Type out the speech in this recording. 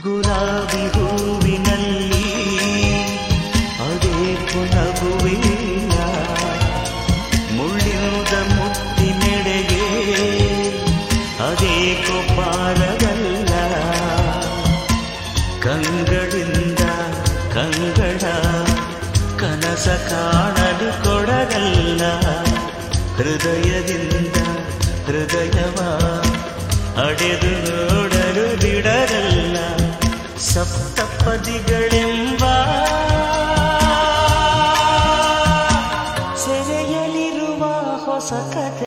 ಗುಲಾಬಿ ಹೂವಿನಲ್ಲಿ ಅದೇ ಪುನಗುವಿಲ್ಲ ಮುಳ್ಳಿನುದ ಮುತ್ತಿನೆಡೆಗೆ ಅದೇ ಕೊಪ್ಪಾರಗಲ್ಲ ಕಂಗಳಿಂದ ಕಂಗಳ ಕನಸ ಕಾಣಲು ಕೊಡಗಲ್ಲ ಹೃದಯದಿಂದ ಹೃದಯವ ಅಡೆದು ನೋಡಲು ಬಿಡಗಲ್ಲ ಸಪ್ತಪದಿಗಳೆಂಬ